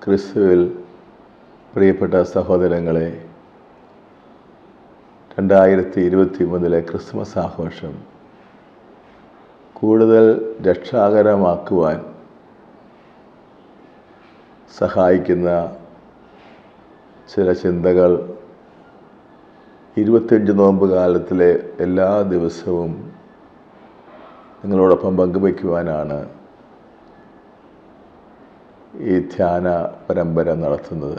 ക്രിസ്തുവിൽ പ്രിയപ്പെട്ട സഹോദരങ്ങളെ രണ്ടായിരത്തി ഇരുപത്തി മൂന്നിലെ ക്രിസ്മസ് ആഘോഷം കൂടുതൽ രക്ഷാകരമാക്കുവാൻ സഹായിക്കുന്ന ചില ചിന്തകൾ ഇരുപത്തിയഞ്ച് നോമ്പ് കാലത്തിലെ എല്ലാ ദിവസവും നിങ്ങളോടൊപ്പം പങ്കുവയ്ക്കുവാനാണ് ഈ ധ്യാന പരമ്പര നടത്തുന്നത്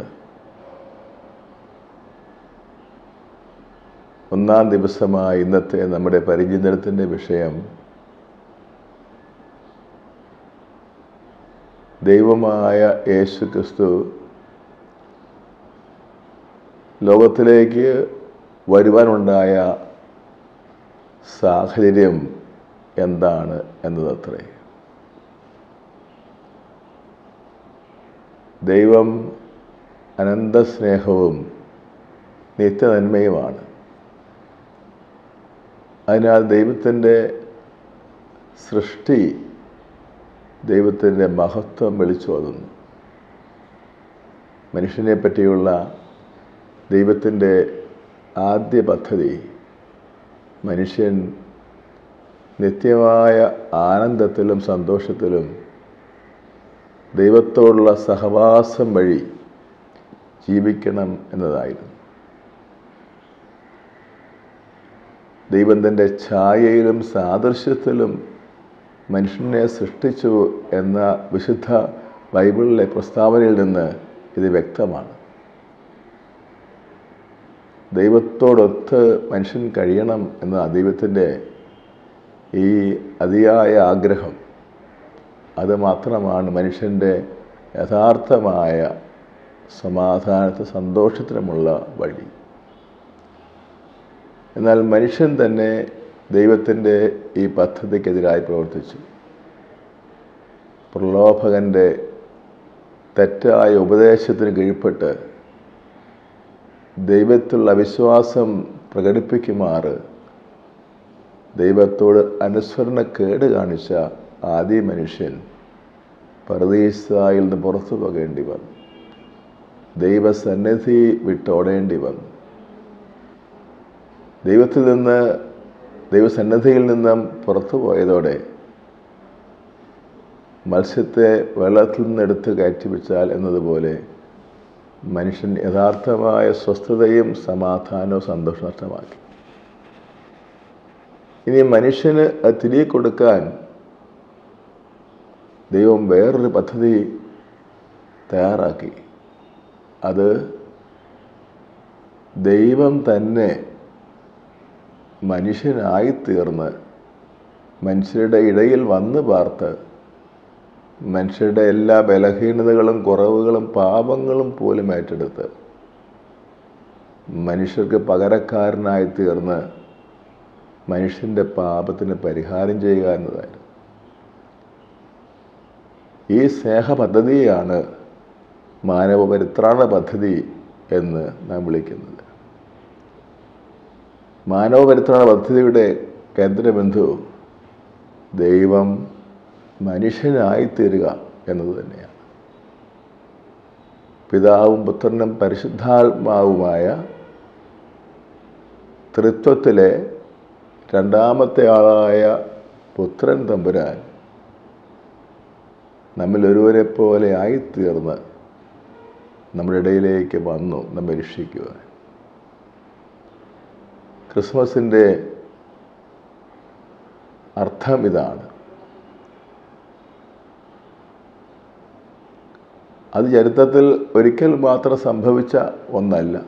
ഒന്നാം ദിവസമായ ഇന്നത്തെ നമ്മുടെ പരിചിന്തനത്തിൻ്റെ വിഷയം ദൈവമായ യേശു ക്രിസ്തു ലോകത്തിലേക്ക് വരുവാനുണ്ടായ സാഹചര്യം എന്താണ് എന്നതത്രേ ദൈവം അനന്ത സ്നേഹവും നിത്യനന്മയുമാണ് അതിനാൽ ദൈവത്തിൻ്റെ സൃഷ്ടി ദൈവത്തിൻ്റെ മഹത്വം വിളിച്ചോതുന്നു മനുഷ്യനെ പറ്റിയുള്ള ദൈവത്തിൻ്റെ ആദ്യ പദ്ധതി മനുഷ്യൻ നിത്യമായ ആനന്ദത്തിലും സന്തോഷത്തിലും ദൈവത്തോടുള്ള സഹവാസം വഴി ജീവിക്കണം എന്നതായിരുന്നു ദൈവം തൻ്റെ ഛായയിലും സാദൃശ്യത്തിലും മനുഷ്യനെ സൃഷ്ടിച്ചു എന്ന വിശുദ്ധ ബൈബിളിലെ പ്രസ്താവനയിൽ നിന്ന് ഇത് വ്യക്തമാണ് ദൈവത്തോടൊത്ത് മനുഷ്യൻ കഴിയണം എന്ന ദൈവത്തിൻ്റെ ഈ അതിയായ ആഗ്രഹം അത് മാത്രമാണ് മനുഷ്യൻ്റെ യഥാർത്ഥമായ സമാധാനത്തെ സന്തോഷത്തിനുമുള്ള വഴി എന്നാൽ മനുഷ്യൻ തന്നെ ദൈവത്തിൻ്റെ ഈ പദ്ധതിക്കെതിരായി പ്രവർത്തിച്ചു പ്രലോഭകൻ്റെ തെറ്റായ ഉപദേശത്തിന് കീഴ്പ്പെട്ട് ദൈവത്തിലുള്ള വിശ്വാസം പ്രകടിപ്പിക്കുമാറ് ദൈവത്തോട് അനുസരണക്കേട് കാണിച്ച ആദ്യ മനുഷ്യൻ പരദീസായിൽ നിന്ന് പുറത്തു പോകേണ്ടി വന്നു ദൈവസന്നിധി വിട്ടോടേണ്ടി വന്നു ദൈവത്തിൽ നിന്ന് ദൈവസന്നിധിയിൽ നിന്നും പുറത്തു പോയതോടെ മത്സ്യത്തെ വെള്ളത്തിൽ നിന്നെടുത്ത് കയറ്റി വെച്ചാൽ എന്നതുപോലെ മനുഷ്യൻ യഥാർത്ഥമായ സ്വസ്ഥതയും സമാധാനവും സന്തോഷം നഷ്ടമാക്കി ഇനി മനുഷ്യന് അത് തിരികെ കൊടുക്കാൻ ദൈവം വേറൊരു പദ്ധതി തയ്യാറാക്കി അത് ദൈവം തന്നെ മനുഷ്യനായിത്തീർന്ന് മനുഷ്യരുടെ ഇടയിൽ വന്ന് പാർത്ത് മനുഷ്യരുടെ എല്ലാ ബലഹീനതകളും കുറവുകളും പാപങ്ങളും പോലും ഏറ്റെടുത്ത് മനുഷ്യർക്ക് പകരക്കാരനായി തീർന്ന് മനുഷ്യൻ്റെ പാപത്തിന് പരിഹാരം ചെയ്യുക എന്നതായിരുന്നു ഈ സ്നേഹ പദ്ധതിയാണ് മാനവ പരിത്രാണ പദ്ധതി എന്ന് നാം വിളിക്കുന്നത് മാനവ പരിത്രാണ പദ്ധതിയുടെ കേന്ദ്രബിന്ദു ദൈവം മനുഷ്യനായിത്തീരുക എന്നത് തന്നെയാണ് പിതാവും പുത്രനും പരിശുദ്ധാത്മാവുമായ ത്രിത്വത്തിലെ രണ്ടാമത്തെ ആളായ പുത്രൻ തമ്പുരാൻ നമ്മിൽ ഒരുവരെ പോലെ ആയിത്തീർന്ന് നമ്മുടെ ഇടയിലേക്ക് വന്നു നമ്മെ രക്ഷിക്കുവാൻ ക്രിസ്മസിൻ്റെ അർത്ഥം ഇതാണ് അത് ചരിത്രത്തിൽ ഒരിക്കൽ മാത്രം സംഭവിച്ച ഒന്നല്ല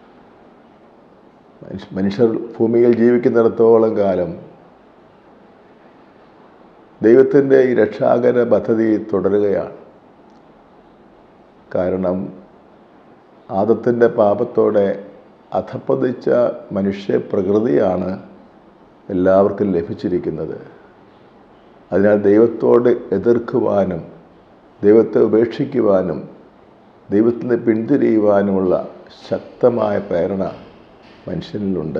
മനുഷ്യർ ഭൂമിയിൽ ജീവിക്കുന്നിടത്തോളം കാലം ദൈവത്തിൻ്റെ ഈ രക്ഷാകര പദ്ധതി തുടരുകയാണ് കാരണം ആദത്തിൻ്റെ പാപത്തോടെ അധപ്പതിച്ച മനുഷ്യ പ്രകൃതിയാണ് എല്ലാവർക്കും ലഭിച്ചിരിക്കുന്നത് അതിനാൽ ദൈവത്തോട് എതിർക്കുവാനും ദൈവത്തെ ഉപേക്ഷിക്കുവാനും ദൈവത്തിൽ നിന്ന് പിന്തിരിയുവാനുമുള്ള ശക്തമായ പ്രേരണ മനുഷ്യനിലുണ്ട്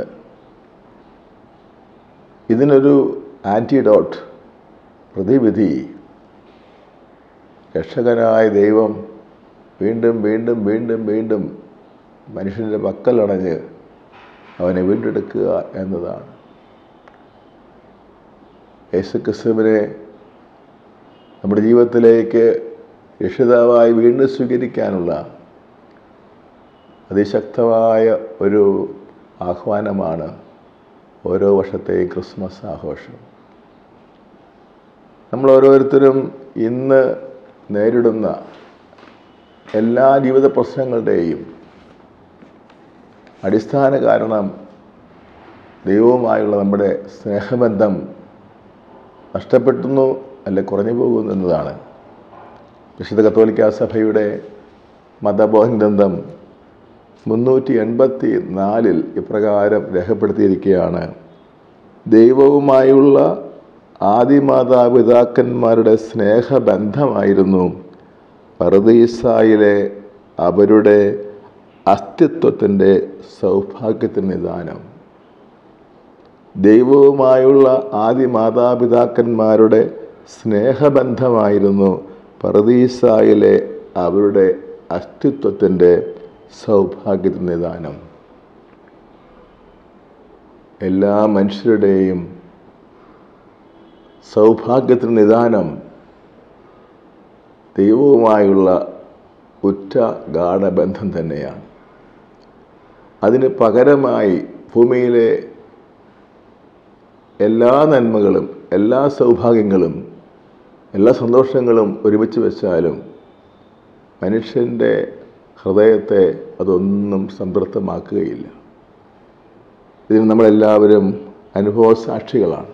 ഇതിനൊരു ആൻറ്റിഡോട്ട് പ്രതിവിധി രക്ഷകനായ ദൈവം വീണ്ടും വീണ്ടും വീണ്ടും വീണ്ടും മനുഷ്യൻ്റെ പക്കലടഞ്ഞ് അവനെ വീണ്ടെടുക്കുക എന്നതാണ് യേശുക്രിസ്തുവിനെ നമ്മുടെ ജീവിതത്തിലേക്ക് രക്ഷിതാവായി വീണ്ടും സ്വീകരിക്കാനുള്ള അതിശക്തമായ ഒരു ആഹ്വാനമാണ് ഓരോ വർഷത്തെയും ക്രിസ്മസ് ആഘോഷം നമ്മൾ ഓരോരുത്തരും ഇന്ന് നേരിടുന്ന എല്ലാ ജീവിത പ്രശ്നങ്ങളുടെയും അടിസ്ഥാന കാരണം ദൈവവുമായുള്ള നമ്മുടെ സ്നേഹബന്ധം നഷ്ടപ്പെടുന്നു അല്ലെ കുറഞ്ഞു പോകുന്നു എന്നതാണ് വിശുദ്ധ കത്തോലിക്ക സഭയുടെ മതബോധ ഗ്രന്ഥം മുന്നൂറ്റി എൺപത്തി നാലിൽ ഇപ്രകാരം രേഖപ്പെടുത്തിയിരിക്കുകയാണ് ദൈവവുമായുള്ള ആദിമാതാപിതാക്കന്മാരുടെ സ്നേഹബന്ധമായിരുന്നു പർദീസായിലെ അവരുടെ അസ്തിത്വത്തിൻ്റെ സൗഭാഗ്യത്തിന് നിദാനം ദൈവവുമായുള്ള ആദി മാതാപിതാക്കന്മാരുടെ സ്നേഹബന്ധമായിരുന്നു പർദീസായിലെ അവരുടെ അസ്തിത്വത്തിൻ്റെ സൗഭാഗ്യത്തിന് നിദാനം എല്ലാ മനുഷ്യരുടെയും സൗഭാഗ്യത്തിന് നിദാനം ദൈവവുമായുള്ള ഉറ്റ ഗാഠബന്ധം തന്നെയാണ് അതിന് പകരമായി ഭൂമിയിലെ എല്ലാ നന്മകളും എല്ലാ സൗഭാഗ്യങ്ങളും എല്ലാ സന്തോഷങ്ങളും ഒരുമിച്ച് വെച്ചാലും മനുഷ്യൻ്റെ ഹൃദയത്തെ അതൊന്നും സംതൃപ്തമാക്കുകയില്ല ഇതിന് നമ്മളെല്ലാവരും അനുഭവ സാക്ഷികളാണ്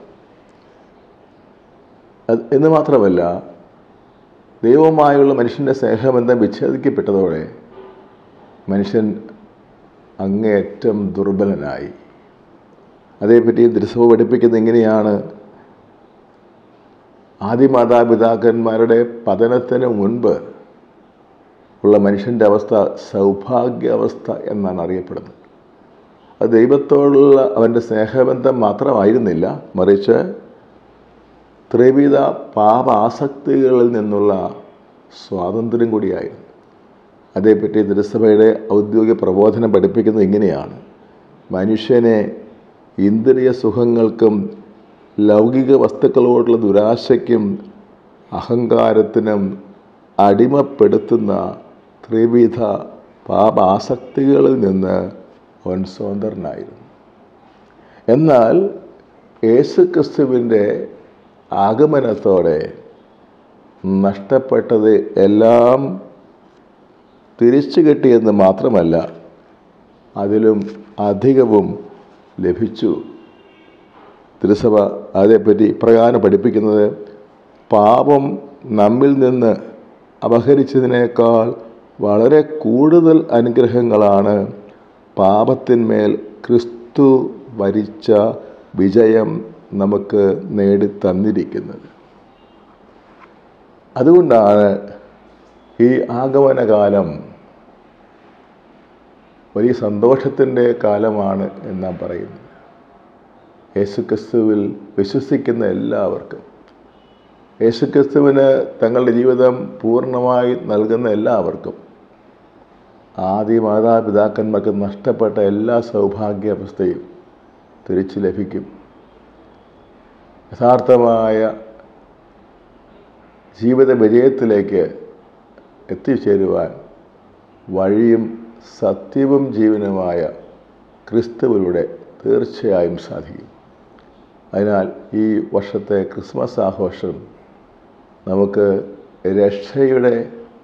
അത് എന്ന് മാത്രമല്ല ദൈവവുമായുള്ള മനുഷ്യൻ്റെ സ്നേഹബന്ധം വിച്ഛേദിക്കപ്പെട്ടതോടെ മനുഷ്യൻ അങ്ങേയറ്റം ദുർബലനായി അതേപ്പറ്റി ദൃശ്യവും പഠിപ്പിക്കുന്നത് എങ്ങനെയാണ് ആദിമാതാപിതാക്കന്മാരുടെ പതനത്തിന് മുൻപ് ഉള്ള മനുഷ്യൻ്റെ അവസ്ഥ സൗഭാഗ്യാവസ്ഥ എന്നാണ് അറിയപ്പെടുന്നത് അത് ദൈവത്തോടുള്ള അവൻ്റെ സ്നേഹബന്ധം മാത്രമായിരുന്നില്ല മറിച്ച് ത്രിവിധ പാപ ആസക്തികളിൽ നിന്നുള്ള സ്വാതന്ത്ര്യം കൂടിയായിരുന്നു അതേപ്പറ്റി തിരുസഭയുടെ ഔദ്യോഗിക പ്രബോധനം പഠിപ്പിക്കുന്നത് ഇങ്ങനെയാണ് മനുഷ്യനെ ഇന്ദ്രിയ സുഖങ്ങൾക്കും ലൗകിക വസ്തുക്കളോടുള്ള ദുരാശയ്ക്കും അഹങ്കാരത്തിനും അടിമപ്പെടുത്തുന്ന ത്രിവിധ പാപാസക്തികളിൽ നിന്ന് അവൻ സ്വതന്ത്രനായിരുന്നു എന്നാൽ യേശുക്രിസ്തുവിൻ്റെ ആഗമനത്തോടെ നഷ്ടപ്പെട്ടത് എല്ലാം തിരിച്ചു കിട്ടിയെന്ന് മാത്രമല്ല അതിലും അധികവും ലഭിച്ചു തിരുസഭ അതേപ്പറ്റി ഇപ്രകാരം പഠിപ്പിക്കുന്നത് പാപം നമ്മിൽ നിന്ന് അപഹരിച്ചതിനേക്കാൾ വളരെ കൂടുതൽ അനുഗ്രഹങ്ങളാണ് പാപത്തിന്മേൽ ക്രിസ്തു വരിച്ച വിജയം നമുക്ക് നേടിത്തന്നിരിക്കുന്നത് അതുകൊണ്ടാണ് ഈ ആഗമനകാലം വലിയ സന്തോഷത്തിൻ്റെ കാലമാണ് എന്നാണ് പറയുന്നത് യേശുക്രിസ്തുവിൽ വിശ്വസിക്കുന്ന എല്ലാവർക്കും യേശുക്രിസ്തുവിന് തങ്ങളുടെ ജീവിതം പൂർണ്ണമായി നൽകുന്ന എല്ലാവർക്കും ആദ്യ മാതാപിതാക്കന്മാർക്ക് നഷ്ടപ്പെട്ട എല്ലാ സൗഭാഗ്യാവസ്ഥയും തിരിച്ചു ലഭിക്കും യഥാർത്ഥമായ ജീവിത വിജയത്തിലേക്ക് എത്തിച്ചേരുവാൻ വഴിയും സത്യവും ജീവനുമായ ക്രിസ്തുവിലൂടെ തീർച്ചയായും സാധിക്കും അതിനാൽ ഈ വർഷത്തെ ക്രിസ്മസ് ആഘോഷം നമുക്ക് രക്ഷയുടെ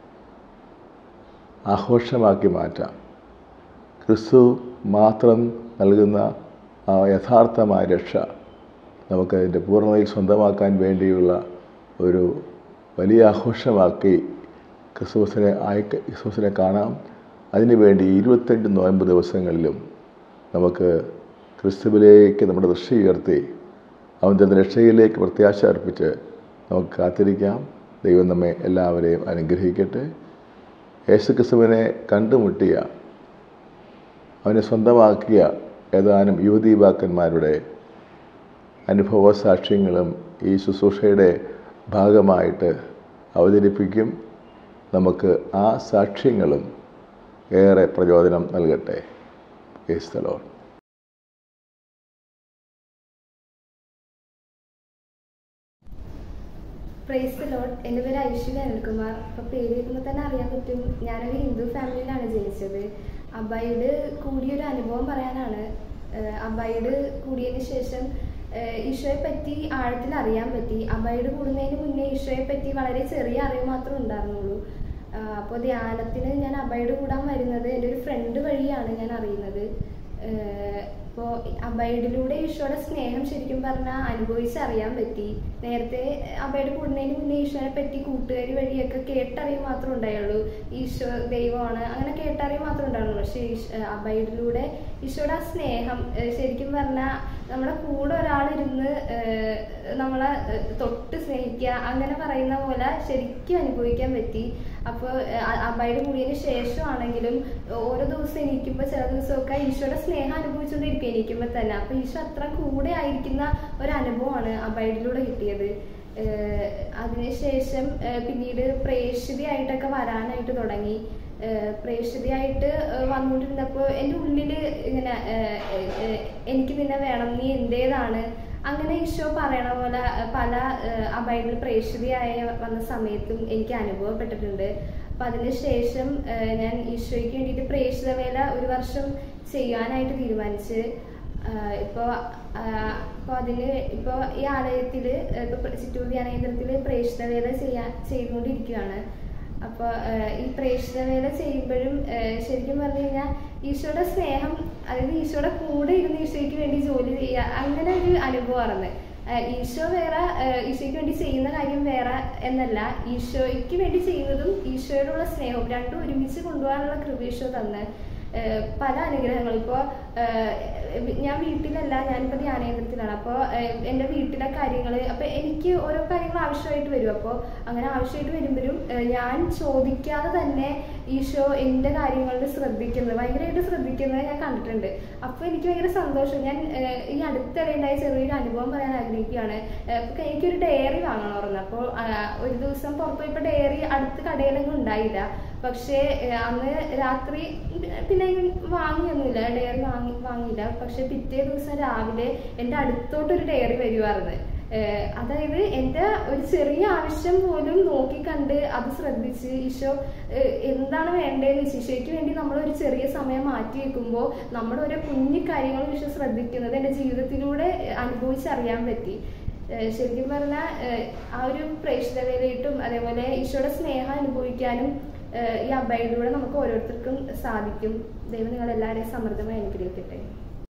ആഘോഷമാക്കി മാറ്റാം ക്രിസ്തു മാത്രം നൽകുന്ന ആ യഥാർത്ഥമായ രക്ഷ നമുക്കതിൻ്റെ പൂർണ്ണതയിൽ സ്വന്തമാക്കാൻ വേണ്ടിയുള്ള ഒരു വലിയ ആഘോഷമാക്കി ക്രിസ്മസിനെ ആയി ക്രിസ്മസിനെ കാണാം അതിനുവേണ്ടി ഇരുപത്തെട്ട് നോയമ്പ് ദിവസങ്ങളിലും നമുക്ക് ക്രിസ്തുവിലേക്ക് നമ്മുടെ ദൃഷ്ടി ഉയർത്തി അവൻ തന്ന രക്ഷയിലേക്ക് പ്രത്യാശ അർപ്പിച്ച് നമുക്ക് കാത്തിരിക്കാം ദൈവം നമ്മെ എല്ലാവരെയും അനുഗ്രഹിക്കട്ടെ യേശുക്രിസ്തുവിനെ കണ്ടുമുട്ടിയ അവനെ സ്വന്തമാക്കിയ ഏതാനും യുവതീവാക്കന്മാരുടെ അനുഭവ സാക്ഷ്യങ്ങളും ഈ ശുശ്രൂഷയുടെ ഭാഗമായിട്ട് അവതരിപ്പിക്കും നമുക്ക് ആ സാക്ഷ്യങ്ങളും ഏറെ പ്രചോദനം നൽകട്ടെ കേസ്തലോ പ്രൈസ് ലോഡ് എൻ്റെ പേര് ഐശ്വര്യ അനിൽകുമാർ അപ്പോൾ പേര് കേൾക്കുമ്പോൾ തന്നെ അറിയാൻ പറ്റും ഞാനൊരു ഹിന്ദു ഫാമിലിയിലാണ് ജനിച്ചത് അബൈഡ് കൂടിയൊരു അനുഭവം പറയാനാണ് ഏഹ് അബൈഡ് കൂടിയതിന് ശേഷം ഏഹ് ഈശോയെ പറ്റി ആഴത്തിൽ അറിയാൻ പറ്റി അബൈഡ് കൂടുന്നതിന് മുന്നേ ഈശോയെ പറ്റി വളരെ ചെറിയ അറിവ് മാത്രമേ ഉണ്ടായിരുന്നുള്ളൂ അപ്പോൾ ധ്യാനത്തിന് ഞാൻ അബൈഡ് കൂടാൻ വരുന്നത് എൻ്റെ ഒരു ഫ്രണ്ട് വഴിയാണ് ഞാൻ അറിയുന്നത് ഇപ്പോൾ അബൈഡിലൂടെ ഈശോയുടെ സ്നേഹം ശരിക്കും പറഞ്ഞാൽ അനുഭവിച്ചറിയാൻ പറ്റി നേരത്തെ അബൈഡ് കൂടുന്നതിന് മുന്നേ ഈശോനെ പറ്റി കൂട്ടുകാരി വഴിയൊക്കെ കേട്ടറിവ് മാത്രമേ ഉണ്ടായുള്ളൂ ഈശോ ദൈവമാണ് അങ്ങനെ കേട്ടറിവ് മാത്രമേ ഉണ്ടായിരുന്നുള്ളൂ പക്ഷേ ഈശ് അബൈഡിലൂടെ ഈശോയുടെ ആ സ്നേഹം ഏഹ് ശരിക്കും പറഞ്ഞാൽ നമ്മുടെ കൂടെ ഒരാളിരുന്ന് ഏഹ് നമ്മളെ ഏഹ് തൊട്ട് സ്നേഹിക്കുക അങ്ങനെ പറയുന്ന പോലെ ശരിക്കും അനുഭവിക്കാൻ പറ്റി അപ്പോൾ അബൈഡ് കൂടിയതിന് ശേഷമാണെങ്കിലും ഓരോ ദിവസം എണീക്കുമ്പോൾ ചില ദിവസമൊക്കെ ഈശോയുടെ സ്നേഹം അനുഭവിച്ചുകൊണ്ടിരിക്കും എണീക്കുമ്പോൾ തന്നെ അപ്പോൾ ഈശോ അത്ര കൂടെ ആയിരിക്കുന്ന ഒരു അനുഭവമാണ് അബൈഡിലൂടെ കിട്ടിയത് ഏഹ് അതിനുശേഷം ഏഹ് പിന്നീട് പ്രേക്ഷിതയായിട്ടൊക്കെ വരാനായിട്ട് തുടങ്ങി ഏഹ് പ്രേക്ഷിതയായിട്ട് ഏഹ് വന്നുകൊണ്ടിരുന്നപ്പോൾ എൻ്റെ ഉള്ളിൽ ഇങ്ങനെ ഏഹ് ഏഹ് എനിക്ക് നിന്നെ വേണം നീ എൻ്റേതാണ് അങ്ങനെ ഈശോ പറയണ പോലെ പല അബൈഡിൽ പ്രേക്ഷിതയായ വന്ന സമയത്തും എനിക്ക് അനുഭവപ്പെട്ടിട്ടുണ്ട് അപ്പം അതിനുശേഷം ഏഹ് ഞാൻ ഈശോയ്ക്ക് വേണ്ടിയിട്ട് പ്രേക്ഷിത വേല ഒരു വർഷം ചെയ്യാനായിട്ട് തീരുമാനിച്ച് ഇപ്പോൾ ഇപ്പോൾ അതിന് ഇപ്പോൾ ഈ ആലയത്തിൽ ഇപ്പോൾ ചിറ്റൂർ ധ്യാനകേന്ദ്രത്തിൽ പ്രേക്ഷിത വേല ചെയ്യാൻ ചെയ്തുകൊണ്ടിരിക്കുകയാണ് അപ്പോൾ ഈ പ്രേക്ഷിത വേല ചെയ്യുമ്പോഴും ശരിക്കും പറഞ്ഞു കഴിഞ്ഞാൽ ഈശോയുടെ സ്നേഹം അതായത് ഈശോയുടെ കൂടെ ഇരുന്ന് ഈശോയ്ക്ക് വേണ്ടി ജോലി ചെയ്യുക അങ്ങനെ ഒരു അനുഭവമായിരുന്നു ഈശോ വേറെ ഈശോയ്ക്ക് വേണ്ടി ചെയ്യുന്ന കാര്യം വേറെ എന്നല്ല ഈശോയ്ക്ക് വേണ്ടി ചെയ്യുന്നതും ഈശോയോടുള്ള സ്നേഹവും രണ്ടും ഒരുമിച്ച് കൊണ്ടുപോകാനുള്ള കൃപ ഈശോ തന്ന് പല അനുഗ്രഹങ്ങൾ ഇപ്പോൾ ഞാൻ വീട്ടിലല്ല ഞാനിപ്പോൾ ധ്യാനകേന്ദ്രത്തിലാണ് അപ്പോൾ എൻ്റെ വീട്ടിലെ കാര്യങ്ങൾ അപ്പോൾ എനിക്ക് ഓരോ കാര്യങ്ങൾ ആവശ്യമായിട്ട് വരും അപ്പോൾ അങ്ങനെ ആവശ്യമായിട്ട് വരുമ്പോഴും ഞാൻ ചോദിക്കാതെ തന്നെ ഈശോ എൻ്റെ കാര്യങ്ങളിൽ ശ്രദ്ധിക്കുന്നത് ഭയങ്കരമായിട്ട് ശ്രദ്ധിക്കുന്നത് ഞാൻ കണ്ടിട്ടുണ്ട് അപ്പോൾ എനിക്ക് ഭയങ്കര സന്തോഷം ഞാൻ ഈ അടുത്തിടെയുണ്ടായ ചെറിയൊരു അനുഭവം പറയാൻ ആഗ്രഹിക്കുകയാണ് എനിക്കൊരു ഡയറി വാങ്ങണമായിരുന്നു അപ്പോൾ ഒരു ദിവസം പുറത്തു പോയപ്പോൾ ഡയറി അടുത്ത് കടയിലൊന്നും ഉണ്ടായില്ല പക്ഷേ അന്ന് രാത്രി പിന്നെ വാങ്ങിയൊന്നുമില്ല ഡയറി വാങ്ങി വാങ്ങിയില്ല പക്ഷെ പിറ്റേ ദിവസം രാവിലെ എൻ്റെ അടുത്തോട്ടൊരു ഡയറി വരുമായിരുന്നു അതായത് എൻ്റെ ഒരു ചെറിയ ആവശ്യം പോലും നോക്കിക്കണ്ട് അത് ശ്രദ്ധിച്ച് ഈശോ എന്താണ് വേണ്ടതെന്ന് വെച്ച് ഈശോയ്ക്ക് വേണ്ടി നമ്മൾ ഒരു ചെറിയ സമയം മാറ്റി വെക്കുമ്പോൾ നമ്മുടെ ഓരോ കുഞ്ഞു കാര്യങ്ങളും ഈശോ ശ്രദ്ധിക്കുന്നത് എൻ്റെ ജീവിതത്തിലൂടെ അനുഭവിച്ചറിയാൻ പറ്റി ശരിക്കും പറഞ്ഞാൽ ആ ഒരു പ്രേക്ഷിത വേലയിട്ടും അതേപോലെ ഈശോയുടെ സ്നേഹം അനുഭവിക്കാനും ഈ അബൈഡിലൂടെ നമുക്ക് ഓരോരുത്തർക്കും സാധിക്കും ദൈവം നിങ്ങളെല്ലാവരെയും സമൃദ്ധമായി അനുഗ്രഹിക്കട്ടെ